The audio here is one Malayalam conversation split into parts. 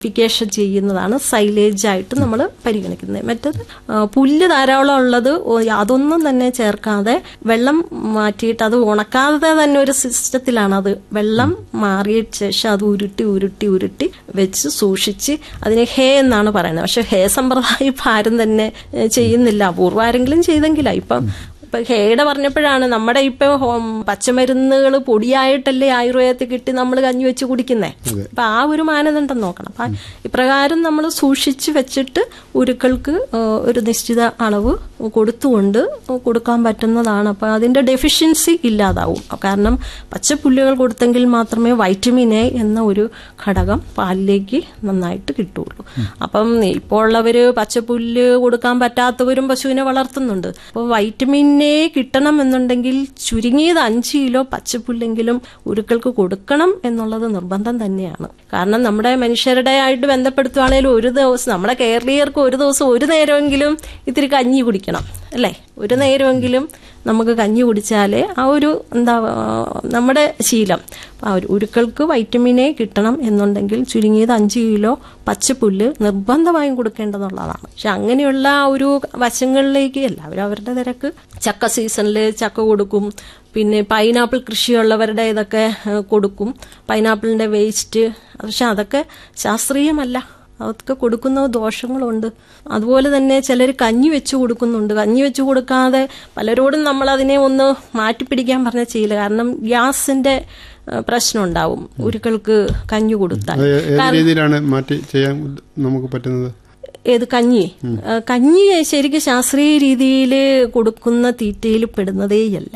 ഫിക്കേഷൻ ചെയ്യുന്നതാണ് സൈലേജ് ആയിട്ട് നമ്മൾ പരിഗണിക്കുന്നത് മറ്റത് ആ, പുല്ല് ധാരാളം ഉള്ളത് ഓ- അതൊന്നും തന്നെ ചേർക്കാതെ വെള്ളം മാറ്റിയിട്ട് അത് ഉണക്കാതെ തന്നെ ഒരു സിസ്റ്റത്തിലാണ് അത് വെള്ളം മാറിയ ശേഷം അത് ഉരുട്ടി ഉരുട്ടി ഉരുട്ടി വെച്ച് സൂക്ഷിച്ച് അതിനെ ഹേ എന്നാണ് പറയുന്നത് പക്ഷെ ഹേ സമ്പ്രദായം ഇപ്പം ആരും തന്നെ ഏ, ചെയ്യുന്നില്ല അപൂർവം ആരെങ്കിലും ചെയ്തെങ്കിലാ ഇപ്പം ഇപ്പൊ ഹേയുടെ പറഞ്ഞപ്പോഴാണ് നമ്മുടെ ഇപ്പൊ ഹോം പച്ചമരുന്നുകൾ പൊടിയായിട്ടല്ലേ ആയുർവേദത്തിൽ കിട്ടി നമ്മൾ കഞ്ഞി വെച്ച് കുടിക്കുന്നേ അപ്പൊ ആ ഒരു മാനദണ്ഡം നോക്കണം അപ്പൊ ഇപ്രകാരം നമ്മൾ സൂക്ഷിച്ച് വെച്ചിട്ട് ഉരുക്കൾക്ക് ആ, ഒരു നിശ്ചിത അളവ് കൊടുത്തുകൊണ്ട് കൊടുക്കാൻ പറ്റുന്നതാണ് അപ്പൊ അതിന്റെ ഡെഫിഷ്യൻസി ഇല്ലാതാവും കാരണം പച്ചപ്പുല്ലുകൾ കൊടുത്തെങ്കിൽ മാത്രമേ വൈറ്റമിൻ എ എന്ന ഒരു ഘടകം പാലിലേക്ക് നന്നായിട്ട് കിട്ടുള്ളൂ അപ്പം ഇപ്പോൾ ഉള്ളവര് പച്ചപ്പുല്ല് കൊടുക്കാൻ പറ്റാത്തവരും പശുവിനെ വളർത്തുന്നുണ്ട് അപ്പോൾ വൈറ്റമിൻ എ കിട്ടണം എന്നുണ്ടെങ്കിൽ ചുരുങ്ങിയത് അഞ്ച് കിലോ പച്ചപ്പുല്ലെങ്കിലും ഉരുക്കൾക്ക് കൊടുക്കണം എന്നുള്ളത് നിർബന്ധം തന്നെയാണ് കാരണം നമ്മുടെ മനുഷ്യരുടെ ആയിട്ട് ബന്ധപ്പെടുത്തുവാണെങ്കിലും ഒരു ദിവസം നമ്മുടെ കേരളീയർക്ക് ഒരു ദിവസം ഒരു നേരമെങ്കിലും ഇത്തിരി കഞ്ഞി കുടിക്കണം അല്ലേ ഒരു നേരമെങ്കിലും നമുക്ക് കഞ്ഞി കുടിച്ചാലേ ആ ഒരു എന്താ ആ, നമ്മുടെ ശീലം ആ ഒരു ഉരുക്കൾക്ക് വൈറ്റമിൻ എ കിട്ടണം എന്നുണ്ടെങ്കിൽ ചുരുങ്ങിയത് അഞ്ച് കിലോ പച്ചപ്പുല്ല് നിർബന്ധമായും കൊടുക്കേണ്ടതുള്ളതാണ് പക്ഷെ അങ്ങനെയുള്ള ആ ഒരു വശങ്ങളിലേക്ക് എല്ലാവരും അവരുടെ തിരക്ക് ചക്ക സീസണിൽ ചക്ക കൊടുക്കും പിന്നെ പൈനാപ്പിൾ കൃഷിയുള്ളവരുടെ ഇതൊക്കെ ഏഹ്, കൊടുക്കും പൈനാപ്പിളിന്റെ വേസ്റ്റ് പക്ഷെ അതൊക്കെ ശാസ്ത്രീയമല്ല അതൊക്കെ കൊടുക്കുന്ന ദോഷങ്ങളുണ്ട് അതുപോലെ തന്നെ ചിലർ കഞ്ഞി വെച്ച് കൊടുക്കുന്നുണ്ട് കഞ്ഞി വെച്ച് കൊടുക്കാതെ പലരോടും നമ്മൾ അതിനെ ഒന്ന് മാറ്റിപ്പിടിക്കാൻ പറഞ്ഞ ചെയ്യില്ല കാരണം ഗ്യാസിന്റെ ഏഹ്, പ്രശ്നം ഉണ്ടാവും ഉരുക്കൾക്ക് കഞ്ഞി കൊടുത്താൽ അത് ഏത് രീതിയിലാണ് മാറ്റി ചെയ്യാൻ ഉദ്ദ- നമുക്ക് പറ്റുന്നത് ഏത് കഞ്ഞി ആ, കഞ്ഞി ശരിക്കും ശാസ്ത്രീയ രീതിയിൽ കൊടുക്കുന്ന തീറ്റയിൽ പെടുന്നതേയല്ല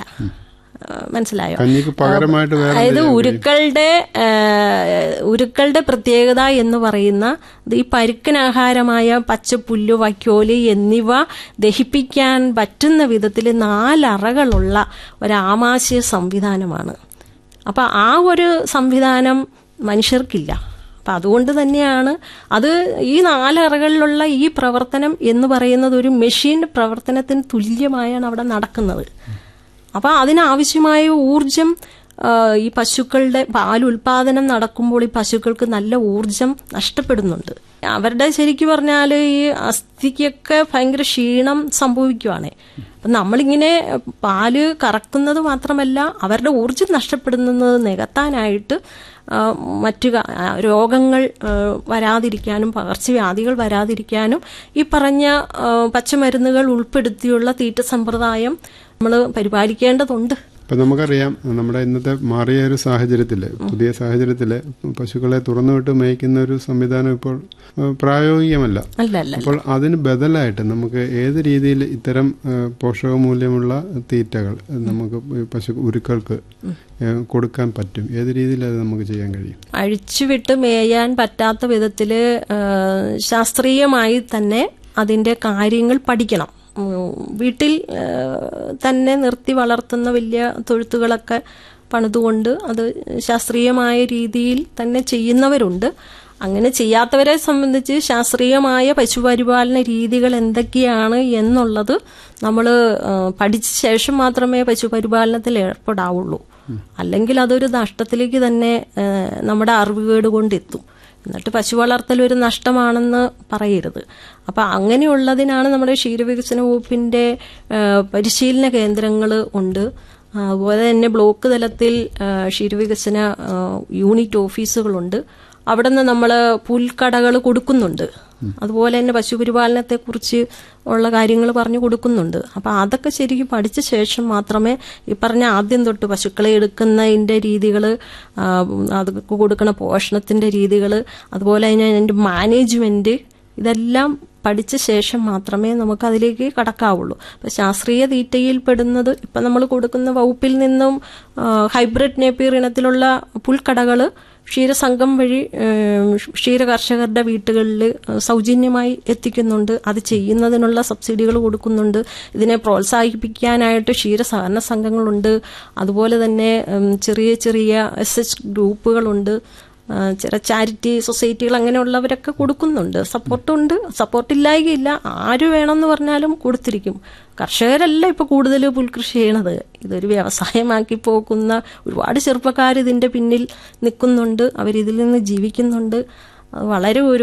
ആ, മനസ്സിലായോ കഞ്ഞിക്ക് പകരമായിട്ട് വേറെ അതായത് ഉരുക്കളുടെ ആ, ഉരുക്കളുടെ പ്രത്യേകത എന്ന് പറയുന്ന ഇത് ഈ പരുക്കനാഹാരമായ പച്ചപ്പുല്ല് വൈക്കോല് എന്നിവ ദഹിപ്പിക്കാൻ പറ്റുന്ന വിധത്തിൽ നാലറകളുള്ള ഒരു ആമാശയ സംവിധാനമാണ് അപ്പൊ ആ ഒരു സംവിധാനം മനുഷ്യർക്കില്ല അപ്പൊ അതുകൊണ്ട് തന്നെയാണ് അത് ഈ നാലറകളിലുള്ള ഈ പ്രവർത്തനം എന്ന് പറയുന്നത് ഒരു മെഷീൻ പ്രവർത്തനത്തിന് തുല്യമായാണ് അവിടെ നടക്കുന്നത് അപ്പൊ അതിനാവശ്യമായ ഊർജം ആ, ഈ പശുക്കളുടെ പാൽ ഉൽപാദനം നടക്കുമ്പോൾ ഈ പശുക്കൾക്ക് നല്ല ഊർജം നഷ്ടപ്പെടുന്നുണ്ട് അവരുടെ ശരിക്കും പറഞ്ഞാൽ ഈ അസ്ഥിക്കൊക്കെ ഭയങ്കര ക്ഷീണം സംഭവിക്കുവാണ് അപ്പൊ നമ്മളിങ്ങനെ പാല് കറക്കുന്നത് മാത്രമല്ല അവരുടെ ഊർജം നഷ്ടപ്പെടുന്നത് നികത്താനായിട്ട് ആ, മറ്റു ക- ആ, രോഗങ്ങൾ ആ, വരാതിരിക്കാനും പകർച്ചവ്യാധികൾ വരാതിരിക്കാനും ഈ പറഞ്ഞ ആ, പച്ചമരുന്നുകൾ ഉൾപ്പെടുത്തിയുള്ള തീറ്റ സമ്പ്രദായം നമ്മൾ പരിപാലിക്കേണ്ടതുണ്ട് ഇപ്പൊ നമുക്കറിയാം നമ്മുടെ ഇന്നത്തെ മാറിയ ഒരു സാഹചര്യത്തില് പുതിയ സാഹചര്യത്തില് പശുക്കളെ തുറന്നുവിട്ട് മേയ്ക്കുന്ന ഒരു സംവിധാനം ഇപ്പോൾ ഏഹ്, പ്രായോഗികമല്ല അല്ല അല്ല അപ്പോൾ അതിന് ബദലായിട്ട് നമുക്ക് ഏത് രീതിയിൽ ഇത്തരം ഏഹ്, പോഷകമൂല്യമുള്ള തീറ്റകൾ നമുക്ക് ഈ പശു ഉരുക്കൾക്ക് ഏഹ്, കൊടുക്കാൻ പറ്റും ഏത് രീതിയിൽ അത് നമുക്ക് ചെയ്യാൻ കഴിയും അഴിച്ചുവിട്ട് മേയാൻ പറ്റാത്ത വിധത്തില് ആ, ശാസ്ത്രീയമായി തന്നെ അതിന്റെ കാര്യങ്ങൾ പഠിക്കണം ഉം, വീട്ടിൽ ആ, തന്നെ നിർത്തി വളർത്തുന്ന വലിയ തൊഴുത്തുകളൊക്കെ പണിതുകൊണ്ട് അത് ശാസ്ത്രീയമായ രീതിയിൽ തന്നെ ചെയ്യുന്നവരുണ്ട് അങ്ങനെ ചെയ്യാത്തവരെ സംബന്ധിച്ച് ശാസ്ത്രീയമായ പശുപരിപാലന രീതികൾ എന്തൊക്കെയാണ് എന്നുള്ളത് നമ്മൾ പഠിച്ച ശേഷം മാത്രമേ പശുപരിപാലനത്തിൽ ഏർപ്പെടാവുള്ളൂ അല്ലെങ്കിൽ അതൊരു നഷ്ടത്തിലേക്ക് തന്നെ ആ, നമ്മുടെ അറിവുകേട് കൊണ്ടെത്തും എന്നിട്ട് പശു വളർത്തൽ ഒരു നഷ്ടമാണെന്ന് പറയരുത് അപ്പൊ അങ്ങനെയുള്ളതിനാണ് നമ്മുടെ ക്ഷീരവികസന വകുപ്പിന്റെ ആ, പരിശീലന കേന്ദ്രങ്ങൾ ഉണ്ട് ആ, അതുപോലെ തന്നെ ബ്ലോക്ക് തലത്തിൽ ആ, ക്ഷീരവികസന ആ, യൂണിറ്റ് ഓഫീസുകളുണ്ട് അവിടെ നിന്ന് നമ്മൾ പുൽക്കടകൾ കൊടുക്കുന്നുണ്ട് അതുപോലെ തന്നെ പശുപരിപാലനത്തെ കുറിച്ച് ഉള്ള കാര്യങ്ങൾ പറഞ്ഞു കൊടുക്കുന്നുണ്ട് അപ്പൊ അതൊക്കെ ശരിക്കും പഠിച്ച ശേഷം മാത്രമേ ഈ പറഞ്ഞ ആദ്യം തൊട്ട് പശുക്കളെ എടുക്കുന്നതിന്റെ രീതികൾ അത് കൊടുക്കുന്ന പോഷണത്തിന്റെ രീതികൾ അതുപോലെ തന്നെ അതിന്റെ മാനേജ്മെന്റ് ഇതെല്ലാം പഠിച്ച ശേഷം മാത്രമേ നമുക്ക് അതിലേക്ക് കടക്കാവുള്ളൂ അപ്പൊ ശാസ്ത്രീയ തീറ്റയിൽ പെടുന്നത് ഇപ്പൊ നമ്മൾ കൊടുക്കുന്ന വകുപ്പിൽ നിന്നും ആ, ഹൈബ്രിഡ് നേപ്പിയർ ഇനത്തിലുള്ള പുൽക്കടകള് ക്ഷീരസംഘം വഴി ഏം, ക്ഷീര കർഷകരുടെ വീട്ടുകളിൽ സൗജന്യമായി എത്തിക്കുന്നുണ്ട് അത് ചെയ്യുന്നതിനുള്ള സബ്സിഡികൾ കൊടുക്കുന്നുണ്ട് ഇതിനെ പ്രോത്സാഹിപ്പിക്കാനായിട്ട് ക്ഷീര സഹകരണ സംഘങ്ങളുണ്ട് അതുപോലെ തന്നെ ഉം, ചെറിയ ചെറിയ എസ് എച്ച് ഗ്രൂപ്പുകളുണ്ട് ആ, ചില ചാരിറ്റി സൊസൈറ്റികൾ അങ്ങനെയുള്ളവരൊക്കെ കൊടുക്കുന്നുണ്ട് സപ്പോർട്ടുണ്ട് സപ്പോർട്ടില്ലായികയില്ല ആര് വേണമെന്ന് പറഞ്ഞാലും കൊടുത്തിരിക്കും കർഷകരല്ല ഇപ്പൊ കൂടുതൽ പുൽകൃഷി ചെയ്യണത് ഇതൊരു വ്യവസായമാക്കി പോകുന്ന ഒരുപാട് ചെറുപ്പക്കാർ ഇതിന്റെ പിന്നിൽ നിൽക്കുന്നുണ്ട് അവരിതിൽ നിന്ന് ജീവിക്കുന്നുണ്ട് അത് വളരെ ഒരു